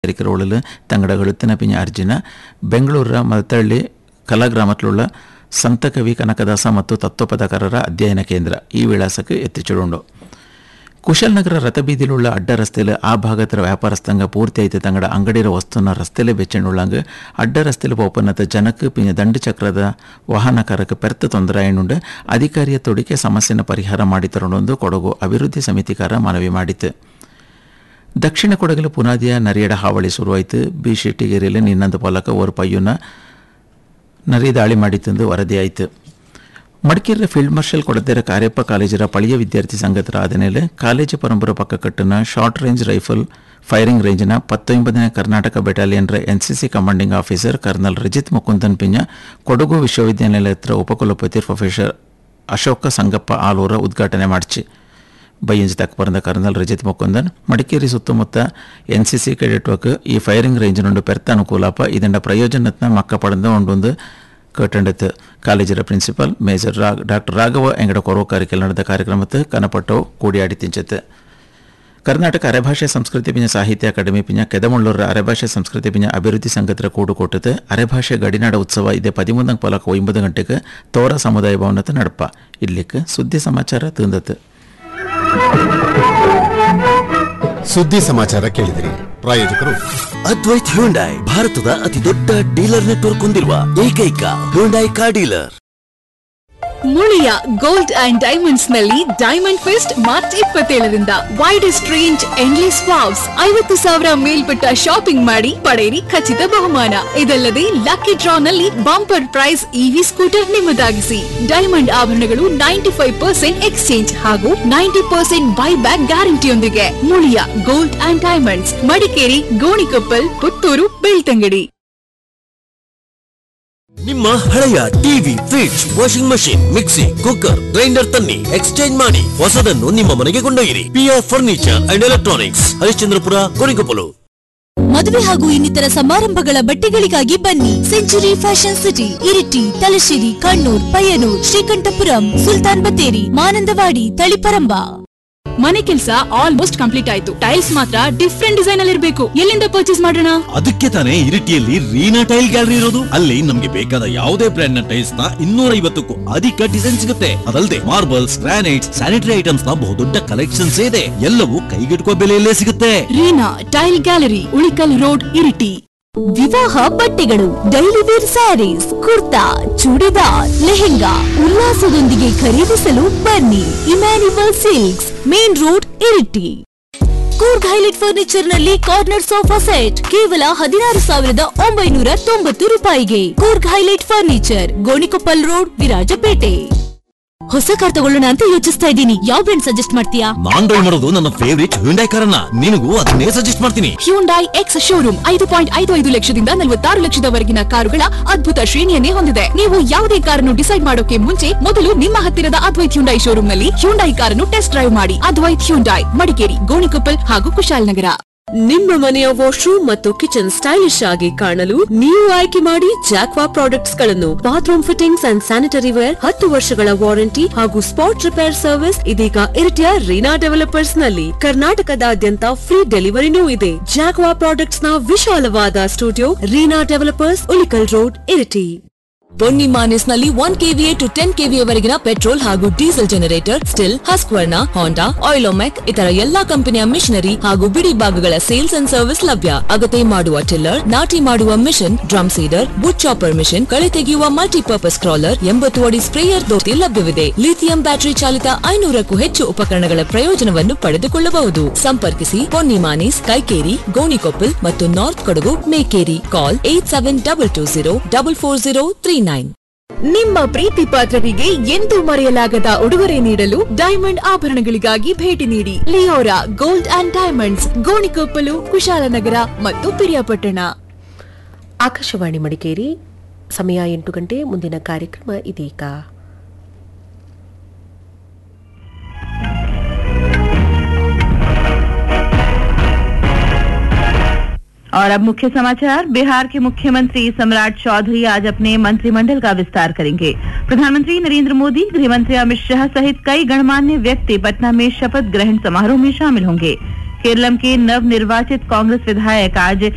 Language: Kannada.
ിൽ തങ്ങളുടെ എഴുത്തിന പിഞ്ഞ അർജുന ಬೆಂಗಳೂರ ಮದತಳ್ಳಿ ಕಲಾಗ್ರಾಮತ್ಲುಳ್ಳ ಸಂತಕವಿ ಕನಕದಾಸ ಮತ್ತು ತತ್ವಪದಕಾರರ ಅಧ್ಯಯನ ಕೇಂದ್ರ ಈ ವಿಳಾಸಕ್ಕೆ ಎತ್ತಿಚುಡುಂಡು ಕುಶಲ್ನಗರ ರಥಬೀದಿಲುಳ್ಳ ಅಡ್ಡ ರಸ್ತೆಲು ಆ ಭಾಗತರ ವ್ಯಾಪಾರಸ್ಥಂಗ ಪೂರ್ತಿ ಐತೆ ತಂಗಡ ಅಂಗಡಿರ ವಸ್ತುನ ರಸ್ತೆಲೆ ಬೆಚ್ಚಂಡುಳ್ಳಂಗ ಅಡ್ಡ ರಸ್ತೆಲು ಪೋಪನತ ಜನಕ್ಕೆ ಪಿಂಜ ದಂಡು ಚಕ್ರದ ವಾಹನಕಾರಕ್ಕೆ ಪೆರ್ತ ತೊಂದರೆ ಏನುಂಡು ಅಧಿಕಾರಿಯ ತೊಡಿಕೆ ಸಮಸ್ಯೆನ ಪರಿಹಾರ ಮಾಡಿ ತರೊಂದು ಕೊಡಗು ಅಭಿವೃದ್ಧಿ ಸಮಿತಿಕಾರ ಮನವಿ ಮಾಡಿತು ದಕ್ಷಿಣ ಕೊಡಗಲ ಪುನಾದಿಯ ನರಿಯಡ ಹಾವಳಿ ಶುರುವಾಯಿತು ಬಿ ಶೆಟ್ಟಿಗೇರಿಯಲ್ಲಿ ನಿನ್ನಂದು ಪಾಲಕ ஒரு ಪಯ್ಯುನ ನರಿ ದಾಳಿ ಮಾಡಿತ್ತೆಂದು ವರದಿಯಾಯಿತು ಮಡಿಕೇರಿಯ ಫೀಲ್ಡ್ ಮಾರ್ಷಲ್ ಕೊಡದೇರ ಕಾರ್ಯಪ್ಪ ಕಾಲೇಜರ ಪಳೆಯ ವಿದ್ಯಾರ್ಥಿ ಸಂಘದ ಆದಮೇಲೆ ಕಾಲೇಜು ಪರಂಪರೆ ಪಕ್ಕ ಕಟ್ಟಿನ ಶಾರ್ಟ್ ರೇಂಜ್ ರೈಫಲ್ ಫೈರಿಂಗ್ ರೇಂಜಿನ ಪತ್ತೊಂಬತ್ತನೇ ಕರ್ನಾಟಕ ಬೆಟಾಲಿಯನ್ರ NCC commanding officer colonel Rajit Mukundan ಪಿಂಜ ಕೊಡಗು ವಿಶ್ವವಿದ್ಯಾನಿಲಯ ಹತ್ರ ಉಪಕುಲಪತಿ ಪ್ರೊಫೆಸರ್ ಅಶೋಕ ಸಂಗಪ್ಪ ಆಲೂರ ಉದ್ಘಾಟನೆ ಮಾಡಿಸಿ ಬೈಯಂಜಿ ತಕ್ಕ ಬರೆದ ಕರ್ನಲ್ ರಜಿತ್ ಮುಕುಂದನ್ ಮಡಿಕೇರಿ ಸುತ್ತಮುತ್ತ N C C cadet work ಈ ಫೈರಿಂಗ್ ರೇಂಜ್ నుండి పెర్త అనుకూలప ఇదండ ప్రయోజనత్న మక్క పడంద ఉండుంದು ಕೇಟಂಡತ್ ಕಾಲೇಜರ ಪ್ರಿನ್ಸಿಪಲ್ ಮೇಜರ್ ರಾಗ್ ಡಾಕ್ಟರ್ ರಾಘವ ಎಂಗಡ ಕೊರೋಕಾರಿಕೆಲ್ ನಡೆದ ಕಾರ್ಯಕ್ರಮಕ್ಕೆ ಕನಪಟ್ಟವು ಕೂಡಿಯಾಡಿ ತಿಂಚತ್ ಕರ್ನಾಟಕ ಅರೆಭಾಷೆ ಸಂಸ್ಕೃತಿ ಪಿಂಜ ಸಾಹಿತ್ಯ ಅಕಾಡೆಮಿ ಪಿಂಜ ಕೆದಮುಳ್ಳೂರ ಅರೆಭಾಷೆ ಸಂಸ್ಕೃತಿ ಪಿಂಜ ಅಭಿವೃದ್ಧಿ ಸಂಘತ್ರ ಕೂಡು ಕೊಟ್ಟത് ಅರೆಭಾಷೆ ಗಡಿನಾಡ ಉತ್ಸವ ಇದೇ ಪದಿಮೂಂದಂ ಪಲಕ ಒಂಬತ್ತು ಗಂಟೆಗೆ ತೋರ ಸಮುದಾಯ ಭವನದ ನಡಪ ಇಲ್ಲಿಕ್ಕೆ ಸುದ್ದಿ ಸಮಾಚಾರ ತಿಂದತ್ ಸುದ್ದಿ ಸಮಾಚಾರ ಕೇಳಿದಿರಿ ಪ್ರಾಯೋಜಕರು ಅದ್ವೈತ್ ಹ್ಯುಂಡೈ ಭಾರತದ ಅತಿ ದೊಡ್ಡ ಡೀಲರ್ ನೆಟ್ವರ್ಕ್ ಹೊಂದಿರುವ ಏಕೈಕ Hyundai car dealer Muliya gold and diamonds ನಲ್ಲಿ ಡೈಮಂಡ್ ಫೆಸ್ಟ್ ಮಾರ್ಚ್ ಇಪ್ಪತ್ತೇಳರಿಂದ ವೈಡೆಸ್ಟ್ ರೇಂಜ್ ಎಂಡ್ಲೆಸ್ ವಾವ್ಸ್ ಐವತ್ತು ಸಾವಿರ ಮೇಲ್ಪಟ್ಟ ಶಾಪಿಂಗ್ ಮಾಡಿ ಪಡೆಯಿರಿ ಖಚಿತ ಬಹುಮಾನ ಇದಲ್ಲದೆ ಲಕ್ಕಿ ಡ್ರಾ ನಲ್ಲಿ ಬಂಪರ್ ಪ್ರೈಸ್ ಇವಿ ಸ್ಕೂಟರ್ ನಿಮ್ಮದಾಗಿಸಿ ಡೈಮಂಡ್ ಆಭರಣಗಳು ನೈಂಟಿ ಫೈವ್ ಪರ್ಸೆಂಟ್ ಎಕ್ಸ್ಚೇಂಜ್ ಹಾಗೂ ನೈಂಟಿ ಪರ್ಸೆಂಟ್ ಬೈ ಬ್ಯಾಕ್ ಗ್ಯಾರಂಟಿಯೊಂದಿಗೆ Muliya gold and diamonds Madikeri Gonikoppal Puttur Belthangady ನಿಮ್ಮ ಹಳೆಯ TV fridge washing machine mixie cooker grinder ತನ್ನಿ ಎಕ್ಸ್ಚೇಂಜ್ ಮಾಡಿ ಹೊಸದನ್ನು ನಿಮ್ಮ ಮನೆಗೆ ಕೊಂಡೊಯ್ಯಿರಿ PR furniture and electronics Harishchandrapura Korikoppalu ಮದುವೆ ಹಾಗೂ ಇನ್ನಿತರ ಸಮಾರಂಭಗಳ ಬಟ್ಟೆಗಳಿಗಾಗಿ ಬನ್ನಿ century fashion city Iritty Thalassery Kannur Payyanur Sreekandapuram Sultan Bathery Mananthavady Taliparamba ಮನೆ ಕೆಲಸ ಆಲ್ಮೋಸ್ಟ್ ಕಂಪ್ಲೀಟ್ ಆಯ್ತು ಟೈಲ್ಸ್ ಮಾತ್ರ ಡಿಫ್ರೆಂಟ್ ಡಿಸೈನ್ ಅಲ್ಲಿ ಇರಬೇಕು ಎಲ್ಲಿಂದ ಪರ್ಚೇಸ್ ಮಾಡೋಣ ಅದಕ್ಕೆ ತಾನೇ ಇರಿಟಿಯಲ್ಲಿ ರೀನಾ ಟೈಲ್ ಗ್ಯಾಲರಿ ಇರೋದು ಅಲ್ಲಿ ನಮ್ಗೆ ಬೇಕಾದ ಯಾವುದೇ ಬ್ರ್ಯಾಂಡ್ ನ ಟೈಲ್ಸ್ ನ ಇನ್ನೂರ ಐವತ್ತಕ್ಕೂ ಅಧಿಕ ಡಿಸೈನ್ ಸಿಗುತ್ತೆ ಅದಲ್ಲದೆ ಮಾರ್ಬಲ್ಸ್ ಗ್ರಾನೈಟ್ ಸ್ಯಾನಿಟರಿ ಐಟಮ್ಸ್ ನ ಬಹುದೊಡ್ಡ ಕಲೆಕ್ಷನ್ಸ್ ಇದೆ ಎಲ್ಲವೂ ಕೈಗೆಟುಕುವ ಬೆಲೆಯಲ್ಲೇ ಸಿಗುತ್ತೆ Reena tile gallery Ulikkal road Iritty ವಿವಾಹ ಬಟ್ಟೆಗಳು ಡೈಲಿ ವೇರ್ ಸ್ಯಾರೀಸ್ ಕುರ್ತಾ ಚೂಡಿದಾರ್ ಲೆಹೆಂಗಾ ಉಲ್ಲಾಸದೊಂದಿಗೆ ಖರೀದಿಸಲು ಬನ್ನಿ Emmanuel silks main road Iritty Coorg highlight furniture ನಲ್ಲಿ ಕಾರ್ನರ್ ಸೋಫಾ ಸೆಟ್ ಕೇವಲ ಹದಿನಾರು ಸಾವಿರದ ಒಂಬೈನೂರ ತೊಂಬತ್ತು ರೂಪಾಯಿಗೆ Coorg highlight furniture Gonikoppal road Virajpet ಹೊಸ ಕಾರ್ ತಗೊಳ್ಳೋಣ ಅಂತ ಯೋಚಿಸ್ತಾ ಇದ್ದೀನಿ ಯಾವ ಬ್ರ್ಯಾಂಡ್ ಸಜೆಸ್ಟ್ ಮಾಡ್ತೀಯಾ ನಾನ್ ಡ್ರೈವ್ ಮಾಡೋದು ನನ್ನ ಫೇವರಿಟ್ ಹ್ಯುಂಡೈ ಕಾರನ್ನ ನಿನಗೂ ಅದನ್ನೇ ಸಜೆಸ್ಟ್ ಮಾಡ್ತೀನಿ ಹ್ಯೂಂಡೈ ಎಕ್ಸ್ ಶೋರೂಮ್ ಐದು ಪಾಯಿಂಟ್ ಐದು ಐದು ಲಕ್ಷದಿಂದ ನಲವತ್ತಾರು ಲಕ್ಷದವರೆಗಿನ ಕಾರುಗಳ ಅದ್ಭುತ ಶ್ರೇಣಿಯನ್ನೇ ಹೊಂದಿದೆ ನೀವು ಯಾವುದೇ ಕಾರನ್ನು ಡಿಸೈಡ್ ಮಾಡೋಕೆ ಮುಂಚೆ ಮೊದಲು ನಿಮ್ಮ ಹತ್ತಿರದ ಅದ್ವೈತ್ ಹ್ಯುಂಡೈ ಶೋರೂಮ್ ನಲ್ಲಿ ಹ್ಯುಂಡೈ ಕಾರನ್ನು ಟೆಸ್ಟ್ ಡ್ರೈವ್ ಮಾಡಿ ಅದ್ವೈತ್ ಹ್ಯುಂಡೈ ಮಡಿಕೇರಿ ಗೋಣಿಕೊಪ್ಪಲ್ ಹಾಗೂ ಕುಶಾಲನಗರ ನಿಮ್ಮ ಮನೆಯ ವಾಶ್ರೂಮ್ ಮತ್ತು ಕಿಚನ್ ಸ್ಟೈಲಿಶ್ ಆಗಿ ಕಾಣಲು ನೀವು ಆಯ್ಕೆ ಮಾಡಿ ಜಾಕ್ವಾ ಪ್ರಾಡಕ್ಟ್ಸ್ ಗಳನ್ನು bathroom fittings and sanitary ware ಹತ್ತು ವರ್ಷಗಳ ವಾರಂಟಿ ಹಾಗೂ ಸ್ಪಾಟ್ ರಿಪೇರ್ ಸರ್ವಿಸ್ ಇದೀಗ ಇರಿಟಿಯ ರೀನಾ ಡೆವಲಪರ್ಸ್ ನಲ್ಲಿ ಕರ್ನಾಟಕದಾದ್ಯಂತ ಫ್ರೀ ಡೆಲಿವರಿನೂ ಇದೆ ಜಾಕ್ವಾ ಪ್ರಾಡಕ್ಟ್ಸ್ ನ ವಿಶಾಲವಾದ studio Reena developers Ulikal road Iritty ಬೊನ್ನಿ ಮಾನಿಸ್ ನಲ್ಲಿ one KVA to ten KVA ವರೆಗಿನ ಪೆಟ್ರೋಲ್ ಹಾಗೂ diesel generator Stihl Husqvarna Honda Oleomac ಇತರ ಎಲ್ಲಾ ಕಂಪನಿಯ ಮಿಷನರಿ ಹಾಗೂ ಬಿಡಿ ಭಾಗಗಳ ಸೇಲ್ಸ್ ಅಂಡ್ ಸರ್ವಿಸ್ ಲಭ್ಯ ಅಗತ್ಯ ಮಾಡುವ ಟಿಲ್ಲರ್ ನಾಟಿ ಮಾಡುವ ಮಿಷನ್ ಡ್ರಮ್ ಸೀಡರ್ ಬುಟ್ ಚಾಪರ್ ಮಿಷನ್ ಕಳೆ ತೆಗೆಯುವ ಮಲ್ಟಿಪರ್ಪಸ್ ಕ್ರಾಲರ್ ಎಂಬತ್ತು ಅಡಿ ಸ್ಪ್ರೇಯರ್ ದೋತಿ ಲಭ್ಯವಿದೆ ಲಿಥಿಯಂ ಬ್ಯಾಟರಿ ಚಾಲಿತ ಐನೂರಕ್ಕೂ ಹೆಚ್ಚು ಉಪಕರಣಗಳ ಪ್ರಯೋಜನವನ್ನು ಪಡೆದುಕೊಳ್ಳಬಹುದು ಸಂಪರ್ಕಿಸಿ ಪೊನ್ನಿ ಮಾನಿಸ್ ಕೈಕೇರಿ ಗೋಣಿಕೊಪ್ಪಲ್ ಮತ್ತು north Kodagu Mekeri call eight seven double two zero double four zero three nine ನಿಮ್ಮ ಪ್ರೀತಿ ಪಾತ್ರರಿಗೆ ಎಂದೂ ಮರೆಯಲಾಗದ ಉಡುಗೊರೆ ನೀಡಲು ಡೈಮಂಡ್ ಆಭರಣಗಳಿಗಾಗಿ ಭೇಟಿ ನೀಡಿ Leora gold and diamonds Gonikoppal Kushalnagar ಮತ್ತು ಪಿರಿಯಾಪಟ್ಟಣ ಆಕಾಶವಾಣಿ ಮಡಿಕೇರಿ ಸಮಯ ಎಂಟು ಗಂಟೆ ಮುಂದಿನ ಕಾರ್ಯಕ್ರಮ ಇದೀಗ और अब मुख्य समाचार बिहार के मुख्यमंत्री सम्राट चौधरी आज अपने मंत्रिमंडल का विस्तार करेंगे प्रधानमंत्री नरेंद्र मोदी गृह मंत्री अमित शाह सहित कई गणमान्य व्यक्ति पटना में शपथ ग्रहण समारोह में शामिल होंगे केरलम के नव निर्वाचित कांग्रेस विधायक आज